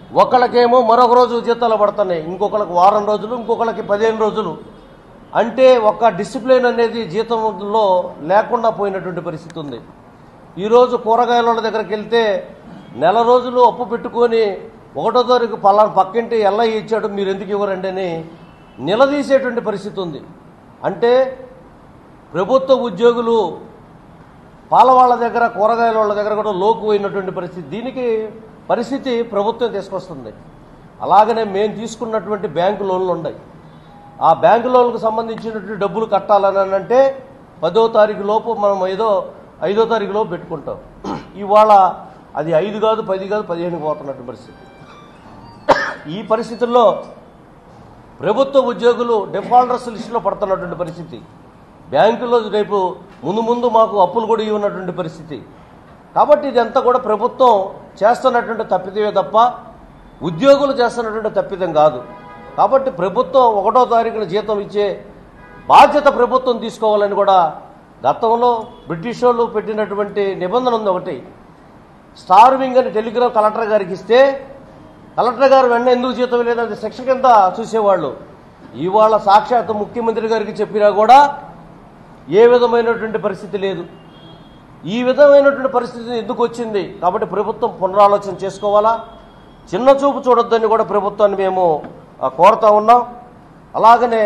ఒకళ్ళకేమో మరొక రోజు జీతాలు పడుతున్నాయి ఇంకొకళ్ళకి వారం రోజులు ఇంకొకళ్ళకి పదిహేను రోజులు అంటే ఒక డిసిప్లిన్ అనేది జీతంలో లేకుండా పోయినటువంటి పరిస్థితి ఉంది ఈరోజు కూరగాయల వాళ్ళ దగ్గరికి వెళ్తే నెల రోజులు అప్పు పెట్టుకొని ఒకటో తారీఖు పలానా పక్కింటి ఎల్ల ఇచ్చాడు మీరు ఎందుకు ఇవ్వరండి అని నిలదీసేటువంటి పరిస్థితి ఉంది అంటే ప్రభుత్వ ఉద్యోగులు పాల వాళ్ళ దగ్గర కూరగాయల వాళ్ళ దగ్గర కూడా లోకు పోయినటువంటి పరిస్థితి దీనికి పరిస్థితి ప్రభుత్వం తీసుకొస్తుంది అలాగనే మేము తీసుకున్నటువంటి బ్యాంకు లోన్లు ఉన్నాయి ఆ బ్యాంకు లోన్లకు సంబంధించినటువంటి డబ్బులు కట్టాలని అంటే పదో తారీఖు లోపు మనం ఏదో ఐదో తారీఖు లోపు పెట్టుకుంటాం ఇవాళ అది ఐదు కాదు పది కాదు పదిహేను పోతున్నటువంటి పరిస్థితి ఈ పరిస్థితుల్లో ప్రభుత్వ ఉద్యోగులు డిఫాల్టర్స్ లిస్టులో పడుతున్నటువంటి పరిస్థితి బ్యాంకులో రేపు ముందు ముందు మాకు అప్పులు కూడా ఇవ్వనటువంటి పరిస్థితి కాబట్టి ఇదంతా కూడా ప్రభుత్వం చేస్తున్నటువంటి తప్పిదమే తప్ప ఉద్యోగులు చేస్తున్నటువంటి తప్పిదం కాదు కాబట్టి ప్రభుత్వం ఒకటో తారీఖున జీతం ఇచ్చే బాధ్యత ప్రభుత్వం తీసుకోవాలని కూడా గతంలో బ్రిటిష్ వాళ్ళు పెట్టినటువంటి నిబంధన ఉంది ఒకటి స్టార్వింగ్ అని టెలిగ్రామ్ కలెక్టర్ గారికి ఇస్తే కలెక్టర్ గారు వెంటనే ఎందుకు జీతం లేదంటే శిక్ష కింద చూసేవాళ్ళు ఇవాళ సాక్షాత్ ముఖ్యమంత్రి గారికి చెప్పినా కూడా ఏ విధమైనటువంటి పరిస్థితి లేదు ఈ విధమైనటువంటి పరిస్థితి ఎందుకు వచ్చింది కాబట్టి ప్రభుత్వం పునరాలోచన చేసుకోవాలా చిన్న చూపు చూడొద్దని కూడా ప్రభుత్వాన్ని మేము ఆ, కోరుతా ఉన్నాం అలాగనే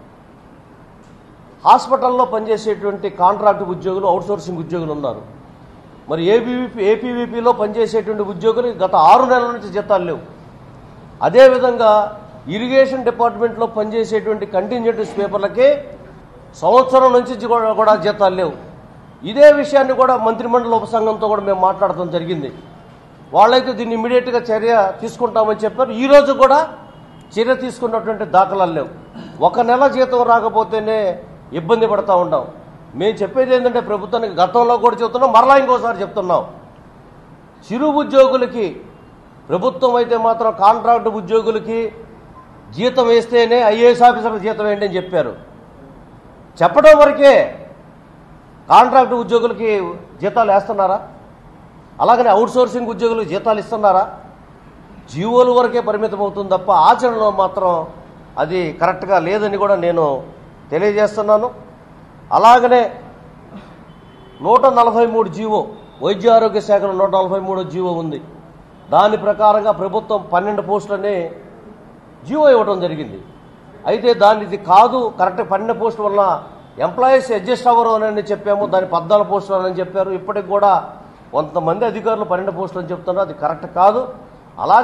హాస్పిటల్లో పనిచేసేటువంటి కాంట్రాక్ట్ ఉద్యోగులు అవుట్సోర్సింగ్ ఉద్యోగులు ఉన్నారు మరి ఏబీవీపీ ఏపీవీపీలో పనిచేసేటువంటి ఉద్యోగులు గత ఆరు నెలల నుంచి జీతాలు లేవు అదేవిధంగా ఇరిగేషన్ డిపార్ట్మెంట్లో పనిచేసేటువంటి కంటింజెంట్ పేపర్లకి సంవత్సరం నుంచి కూడా కూడా జీతాలు లేవు ఇదే విషయాన్ని కూడా మంత్రిమండలి ఉపసంఘంతో కూడా మేము మాట్లాడటం జరిగింది వాళ్ళైతే దీన్ని ఇమీడియట్గా చర్య తీసుకుంటామని చెప్పారు ఈ రోజు కూడా చర్య తీసుకున్నటువంటి దాఖలాలు లేవు ఒక నెల జీతం రాకపోతేనే ఇబ్బంది పడతా ఉంటాం మేము చెప్పేది ఏంటంటే ప్రభుత్వానికి గతంలో కూడా చెప్తున్నాం మరలా ఇంకోసారి చెప్తున్నాం చిరు ఉద్యోగులకి ప్రభుత్వం అయితే మాత్రం కాంట్రాక్ట్ ఉద్యోగులకి జీతం వేస్తేనే ఐఏఎస్ ఆఫీసర్లకు జీతం వేయండి అని చెప్పారు చెప్పడం వరకే కాంట్రాక్ట్ ఉద్యోగులకి జీతాలు వేస్తున్నారా అలాగనే అవుట్సోర్సింగ్ ఉద్యోగులకు జీతాలు ఇస్తున్నారా జీవోల వరకే పరిమితం అవుతుంది తప్ప ఆచరణలో మాత్రం అది కరెక్ట్గా లేదని కూడా నేను తెలియజేస్తున్నాను అలాగనే నూట నలభై మూడు జీవో వైద్య ఆరోగ్య శాఖలో నూట నలభై మూడు జీవో ఉంది దాని ప్రకారంగా ప్రభుత్వం పన్నెండు పోస్టులని జీవో ఇవ్వడం జరిగింది అయితే దాని ఇది కాదు కరెక్ట్ పన్నెండు పోస్టుల వల్ల ఎంప్లాయీస్ అడ్జస్ట్ అవ్వరు అని చెప్పాము దాని పద్నాలుగు పోస్టులు అని చెప్పారు ఇప్పటికి కూడా కొంతమంది అధికారులు పన్నెండు పోస్టులు అని చెప్తున్నారు అది కరెక్ట్ కాదు అలాగే